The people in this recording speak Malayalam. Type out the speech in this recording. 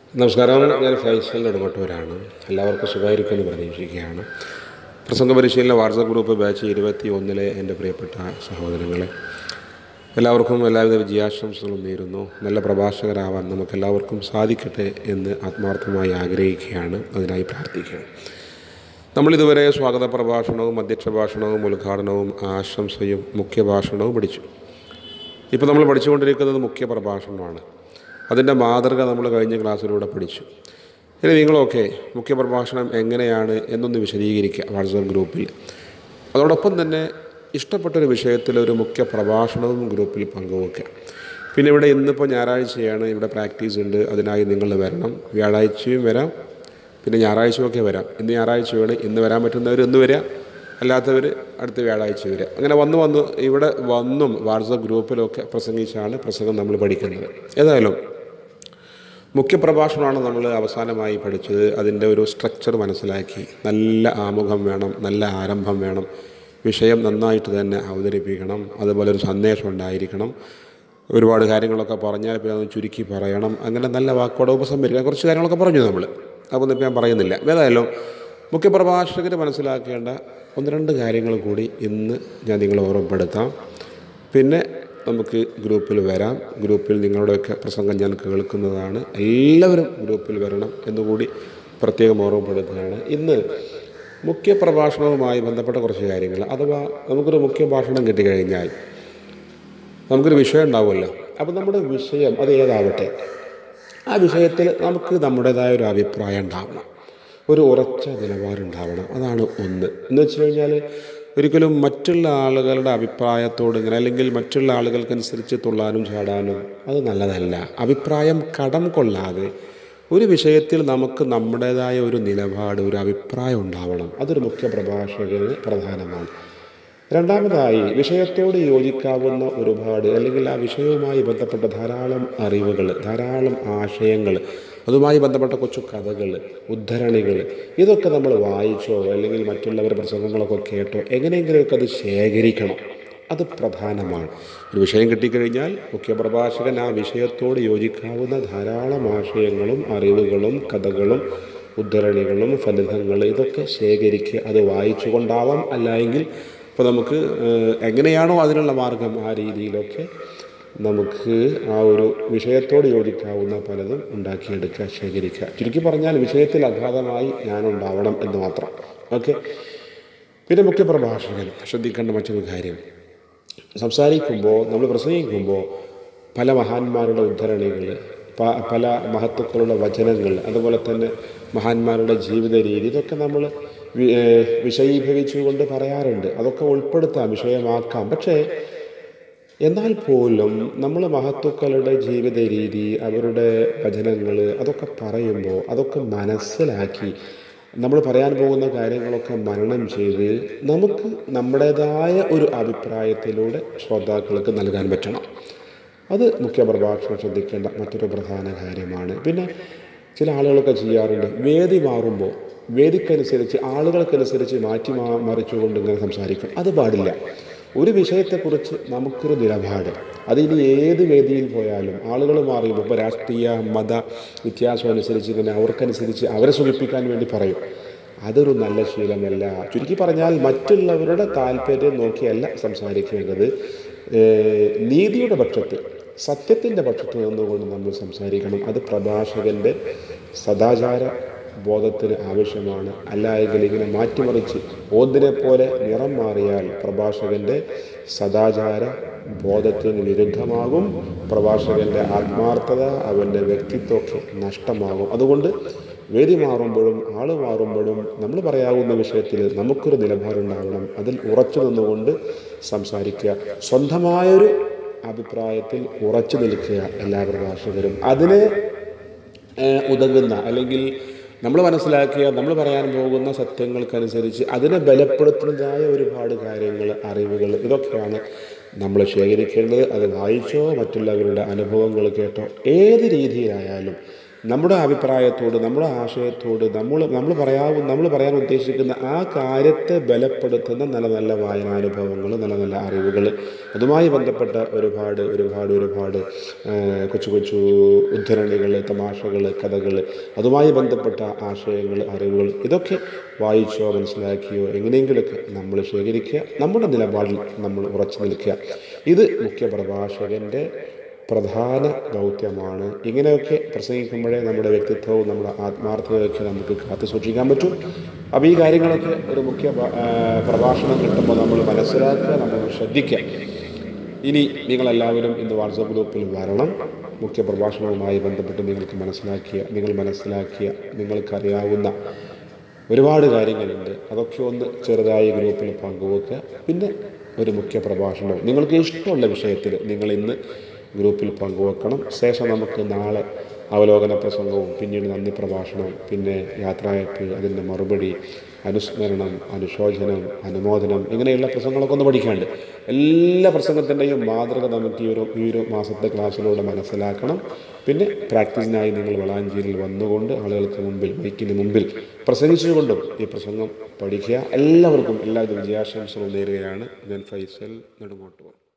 നമസ്കാരം ഞാൻ ഫൈസൽ നെടുമട്ടൂരാണ് എല്ലാവർക്കും സുഖമായിരിക്കുമെന്ന് പ്രതീക്ഷിക്കുകയാണ് പ്രസംഗ പരിശീലന വാട്സപ്പ് ഗ്രൂപ്പ് ബാച്ച് ഇരുപത്തി ഒന്നിലെ എൻ്റെ പ്രിയപ്പെട്ട സഹോദരങ്ങളെ എല്ലാവർക്കും എല്ലാവിധ വിജയാശംസകളും നേരുന്നു നല്ല പ്രഭാഷകരാവാൻ നമുക്കെല്ലാവർക്കും സാധിക്കട്ടെ എന്ന് ആത്മാർത്ഥമായി ആഗ്രഹിക്കുകയാണ് അതിനായി പ്രാർത്ഥിക്കുകയാണ് നമ്മളിതുവരെ സ്വാഗത പ്രഭാഷണവും അധ്യക്ഷ ഭാഷണവും ഉദ്ഘാടനവും ആശംസയും മുഖ്യ ഭാഷണവും പഠിച്ചു ഇപ്പോൾ നമ്മൾ പഠിച്ചുകൊണ്ടിരിക്കുന്നത് മുഖ്യ പ്രഭാഷണമാണ് അതിൻ്റെ മാതൃക നമ്മൾ കഴിഞ്ഞ ക്ലാസ്സിലൂടെ പഠിച്ചു ഇനി നിങ്ങളൊക്കെ മുഖ്യ പ്രഭാഷണം എങ്ങനെയാണ് എന്നൊന്ന് വിശദീകരിക്കുക വാട്സപ്പ് ഗ്രൂപ്പിൽ അതോടൊപ്പം തന്നെ ഇഷ്ടപ്പെട്ടൊരു വിഷയത്തിൽ ഒരു മുഖ്യ പ്രഭാഷണവും ഗ്രൂപ്പിൽ പങ്കുവെക്കുക പിന്നെ ഇവിടെ ഇന്നിപ്പോൾ ഞായറാഴ്ചയാണ് ഇവിടെ പ്രാക്ടീസ് ഉണ്ട് അതിനായി നിങ്ങൾ വരണം വ്യാഴാഴ്ചയും വരാം പിന്നെ ഞായറാഴ്ചയൊക്കെ വരാം ഇന്ന് ഞായറാഴ്ചയാണ് ഇന്ന് വരാൻ പറ്റുന്നവർ ഇന്ന് വരിക അല്ലാത്തവർ അടുത്ത വ്യാഴാഴ്ച വരിക അങ്ങനെ വന്ന് വന്ന് ഇവിടെ വന്നും വാട്സപ്പ് ഗ്രൂപ്പിലൊക്കെ പ്രസംഗിച്ചാണ് പ്രസംഗം നമ്മൾ പഠിക്കുന്നത് ഏതായാലും മുഖ്യപ്രഭാഷണമാണ് നമ്മൾ അവസാനമായി പഠിച്ചത് അതിൻ്റെ ഒരു സ്ട്രക്ചർ മനസ്സിലാക്കി നല്ല ആമുഖം വേണം നല്ല ആരംഭം വേണം വിഷയം നന്നായിട്ട് തന്നെ അവതരിപ്പിക്കണം അതുപോലെ ഒരു സന്ദേശം ഉണ്ടായിരിക്കണം ഒരുപാട് കാര്യങ്ങളൊക്കെ പറഞ്ഞാൽ പിന്നെ അത് ചുരുക്കി പറയണം അങ്ങനെ നല്ല വാക്കോടെ ഉപസംഹരിക്കാൻ കുറച്ച് കാര്യങ്ങളൊക്കെ പറഞ്ഞു നമ്മൾ അപ്പോൾ ഇപ്പം ഞാൻ പറയുന്നില്ല ഏതായാലും മുഖ്യപ്രഭാഷകർ മനസ്സിലാക്കേണ്ട ഒന്ന് രണ്ട് കാര്യങ്ങൾ കൂടി ഇന്ന് ഞാൻ നിങ്ങളെ ഓർമ്മപ്പെടുത്താം പിന്നെ നമുക്ക് ഗ്രൂപ്പിൽ വരാം ഗ്രൂപ്പിൽ നിങ്ങളുടെയൊക്കെ പ്രസംഗം ഞാൻ കേൾക്കുന്നതാണ് എല്ലാവരും ഗ്രൂപ്പിൽ വരണം എന്നുകൂടി പ്രത്യേകം ഓർമ്മപ്പെടുത്തുകയാണ് ഇന്ന് മുഖ്യ പ്രഭാഷണവുമായി ബന്ധപ്പെട്ട കുറച്ച് കാര്യങ്ങൾ അഥവാ നമുക്കൊരു മുഖ്യ ഭാഷണം കിട്ടിക്കഴിഞ്ഞാൽ നമുക്കൊരു വിഷയം ഉണ്ടാവുമല്ലോ അപ്പോൾ നമ്മുടെ വിഷയം അത് ഏതാവട്ടെ ആ വിഷയത്തിൽ നമുക്ക് നമ്മുടേതായ ഒരു അഭിപ്രായം ഉണ്ടാവണം ഒരു ഉറച്ച നിലപാടുണ്ടാവണം അതാണ് ഒന്ന് എന്ന് വെച്ച് കഴിഞ്ഞാൽ ഒരിക്കലും മറ്റുള്ള ആളുകളുടെ അഭിപ്രായത്തോട് ഇങ്ങനെ അല്ലെങ്കിൽ മറ്റുള്ള ആളുകൾക്കനുസരിച്ച് തുള്ളാനും ചാടാനും അത് നല്ലതല്ല അഭിപ്രായം കടം കൊള്ളാതെ ഒരു വിഷയത്തിൽ നമുക്ക് നമ്മുടേതായ ഒരു നിലപാട് ഒരു അഭിപ്രായം ഉണ്ടാവണം അതൊരു മുഖ്യ പ്രഭാഷകന് പ്രധാനമാണ് രണ്ടാമതായി വിഷയത്തോട് യോജിക്കാവുന്ന ഒരുപാട് അല്ലെങ്കിൽ ആ വിഷയവുമായി ബന്ധപ്പെട്ട ധാരാളം അറിവുകൾ ധാരാളം ആശയങ്ങൾ അതുമായി ബന്ധപ്പെട്ട കൊച്ചു കഥകൾ ഉദ്ധരണികൾ ഇതൊക്കെ നമ്മൾ വായിച്ചോ അല്ലെങ്കിൽ മറ്റുള്ളവരുടെ പ്രസംഗങ്ങളൊക്കെ കേട്ടോ എങ്ങനെയെങ്കിലുമൊക്കെ അത് ശേഖരിക്കണം അത് പ്രധാനമാണ് ഒരു വിഷയം കിട്ടിക്കഴിഞ്ഞാൽ മുഖ്യപ്രഭാഷകൻ ആ വിഷയത്തോട് യോജിക്കാവുന്ന ധാരാളം ആശയങ്ങളും അറിവുകളും കഥകളും ഉദ്ധരണികളും ഫലിതങ്ങൾ ഇതൊക്കെ ശേഖരിക്കുക അത് വായിച്ചുകൊണ്ടാവാം അല്ലെങ്കിൽ ഇപ്പോൾ നമുക്ക് എങ്ങനെയാണോ അതിനുള്ള മാർഗം ആ രീതിയിലൊക്കെ നമുക്ക് ആ ഒരു വിഷയത്തോട് യോജിക്കാവുന്ന പലതും ഉണ്ടാക്കിയെടുക്കുക ശേഖരിക്കുക ചുരുക്കി പറഞ്ഞാൽ വിഷയത്തിൽ അഗാധമായി ഞാനുണ്ടാവണം എന്ന് മാത്രം ഓക്കെ പിന്നെ മുഖ്യ പ്രഭാഷകൻ ശ്രദ്ധിക്കേണ്ട മറ്റൊരു കാര്യം സംസാരിക്കുമ്പോൾ നമ്മൾ പ്രസംഗിക്കുമ്പോൾ പല മഹാന്മാരുടെ ഉദ്ധരണികൾ പല മഹത്വക്കളുടെ വചനങ്ങൾ അതുപോലെ തന്നെ മഹാന്മാരുടെ ജീവിത രീതി ഇതൊക്കെ നമ്മൾ വിഷയീഭവിച്ചുകൊണ്ട് പറയാറുണ്ട് അതൊക്കെ ഉൾപ്പെടുത്താം വിഷയമാക്കാം പക്ഷേ എന്നാൽ പോലും നമ്മൾ മഹത്വക്കളുടെ ജീവിത രീതി അവരുടെ വചനങ്ങൾ അതൊക്കെ പറയുമ്പോൾ അതൊക്കെ മനസ്സിലാക്കി നമ്മൾ പറയാൻ പോകുന്ന കാര്യങ്ങളൊക്കെ മനനം ചെയ്ത് നമുക്ക് നമ്മുടേതായ ഒരു അഭിപ്രായത്തിലൂടെ ശ്രോതാക്കൾക്ക് നൽകാൻ പറ്റണം അത് മുഖ്യ പ്രഭാഷണം ശ്രദ്ധിക്കേണ്ട മറ്റൊരു പ്രധാന കാര്യമാണ് പിന്നെ ചില ആളുകളൊക്കെ ചെയ്യാറുണ്ട് വേദി മാറുമ്പോൾ വേദിക്കനുസരിച്ച് ആളുകൾക്കനുസരിച്ച് മാറ്റി മറിച്ചുകൊണ്ട് ഇങ്ങനെ സംസാരിക്കും അത് പാടില്ല ഒരു വിഷയത്തെക്കുറിച്ച് നമുക്കൊരു നിലപാട് അതിനി ഏത് വേദിയിൽ പോയാലും ആളുകൾ മാറിയും ഇപ്പോൾ രാഷ്ട്രീയ മത വ്യത്യാസം അനുസരിച്ച് ഇങ്ങനെ അവർക്കനുസരിച്ച് അവരെ സുഖിപ്പിക്കാൻ വേണ്ടി പറയും അതൊരു നല്ല ശീലമല്ല ചുരുക്കി പറഞ്ഞാൽ മറ്റുള്ളവരുടെ താല്പര്യം നോക്കിയല്ല സംസാരിക്കേണ്ടത് നീതിയുടെ പക്ഷത്ത് സത്യത്തിൻ്റെ പക്ഷത്ത് നിന്നുകൊണ്ട് നമ്മൾ സംസാരിക്കണം അത് പ്രഭാഷകൻ്റെ സദാചാര ബോധത്തിന് ആവശ്യമാണ് അല്ലായെങ്കിൽ ഇങ്ങനെ മാറ്റിമറിച്ച് ഓന്തിനെ പോലെ നിറം മാറിയാൽ പ്രഭാഷകൻ്റെ സദാചാര ബോധത്തിന് വിരുദ്ധമാകും പ്രഭാഷകൻ്റെ ആത്മാർത്ഥത അവൻ്റെ വ്യക്തിത്വമൊക്കെ നഷ്ടമാകും അതുകൊണ്ട് വേദി മാറുമ്പോഴും ആൾ മാറുമ്പോഴും നമ്മൾ പറയാവുന്ന വിഷയത്തിൽ നമുക്കൊരു നിലപാടുണ്ടാവണം അതിൽ ഉറച്ചു നിന്നുകൊണ്ട് സംസാരിക്കുക സ്വന്തമായൊരു അഭിപ്രായത്തിൽ ഉറച്ചു നിൽക്കുക എല്ലാ പ്രഭാഷകരും അതിന് ഉതകുന്ന അല്ലെങ്കിൽ നമ്മൾ മനസ്സിലാക്കിയ നമ്മൾ പറയാൻ പോകുന്ന സത്യങ്ങൾക്കനുസരിച്ച് അതിനെ ബലപ്പെടുത്തുന്നതായ ഒരുപാട് കാര്യങ്ങൾ അറിവുകൾ ഇതൊക്കെയാണ് നമ്മൾ ശേഖരിക്കേണ്ടത് അത് വായിച്ചോ മറ്റുള്ളവരുടെ അനുഭവങ്ങൾ കേട്ടോ ഏത് രീതിയിലായാലും നമ്മുടെ അഭിപ്രായത്തോട് നമ്മുടെ ആശയത്തോട് നമ്മൾ നമ്മൾ പറയാവും നമ്മൾ പറയാൻ ഉദ്ദേശിക്കുന്ന ആ കാര്യത്തെ ബലപ്പെടുത്തുന്ന നല്ല നല്ല വായനാനുഭവങ്ങൾ നല്ല നല്ല അറിവുകൾ അതുമായി ബന്ധപ്പെട്ട ഒരുപാട് ഒരുപാട് ഒരുപാട് ആ, കൊച്ചു കൊച്ചു ഉദ്ധരണികൾ തമാശകൾ കഥകൾ അതുമായി ബന്ധപ്പെട്ട ആശയങ്ങൾ അറിവുകൾ ഇതൊക്കെ വായിച്ചോ മനസ്സിലാക്കിയോ എങ്ങനെയെങ്കിലുമൊക്കെ നമ്മൾ ശേഖരിക്കുക നമ്മുടെ നിലപാടിൽ നമ്മൾ ഉറച്ചു നിൽക്കുക ഇത് മുഖ്യ പ്രഭാഷകൻ്റെ പ്രധാന ദൗത്യമാണ് ഇങ്ങനെയൊക്കെ പ്രസംഗിക്കുമ്പോഴേ നമ്മുടെ വ്യക്തിത്വവും നമ്മുടെ ആത്മാർത്ഥതയൊക്കെ നമുക്ക് കാത്തു സൂക്ഷിക്കാൻ പറ്റും അപ്പോൾ ഈ കാര്യങ്ങളൊക്കെ ഒരു മുഖ്യ പ- ആ, പ്രഭാഷണം കിട്ടുമ്പോൾ നമ്മൾ മനസ്സിലാക്കുക നമ്മൾ ശ്രദ്ധിക്കുക ഇനി നിങ്ങളെല്ലാവരും ഇന്ന് വാട്സപ്പ് ഗ്രൂപ്പിൽ വരണം മുഖ്യ പ്രഭാഷണവുമായി ബന്ധപ്പെട്ട് നിങ്ങൾക്ക് മനസ്സിലാക്കിയ നിങ്ങൾ മനസ്സിലാക്കിയ നിങ്ങൾക്കറിയാവുന്ന ഒരുപാട് കാര്യങ്ങളുണ്ട് അതൊക്കെ ഒന്ന് ചെറുതായി ഗ്രൂപ്പിൽ പങ്കുവെക്കുക പിന്നെ ഒരു മുഖ്യ പ്രഭാഷണവും നിങ്ങൾക്ക് ഇഷ്ടമുള്ള വിഷയത്തിൽ നിങ്ങൾ ഇന്ന് ഗ്രൂപ്പിൽ പങ്കുവെക്കണം ശേഷം നമുക്ക് നാളെ അവലോകന പ്രസംഗവും പിന്നീട് നന്ദി പ്രഭാഷണവും പിന്നെ യാത്രയപ്പ് അതിൻ്റെ മറുപടി അനുസ്മരണം അനുശോചനം അനുമോദനം ഇങ്ങനെയുള്ള പ്രസംഗങ്ങളൊക്കെ ഒന്ന് പഠിക്കാനുണ്ട് എല്ലാ പ്രസംഗത്തിൻ്റെയും മാതൃക നമുക്ക് ഈ ഒരു ഈ ഒരു മാസത്തെ ക്ലാസ്സിലൂടെ മനസ്സിലാക്കണം പിന്നെ പ്രാക്ടീസിനായി നിങ്ങൾ വളാഞ്ചേരിയിൽ വന്നുകൊണ്ട് ആളുകൾക്ക് മുമ്പിൽ മൈക്കിന് മുമ്പിൽ പ്രസംഗിച്ചുകൊണ്ടും ഈ പ്രസംഗം പഠിക്കുക എല്ലാവർക്കും എല്ലാവിധ വിജയാശംസകളും നേരുകയാണ് ഞാൻ ഫൈസൽ നെടുങ്ങോട്ടൂർ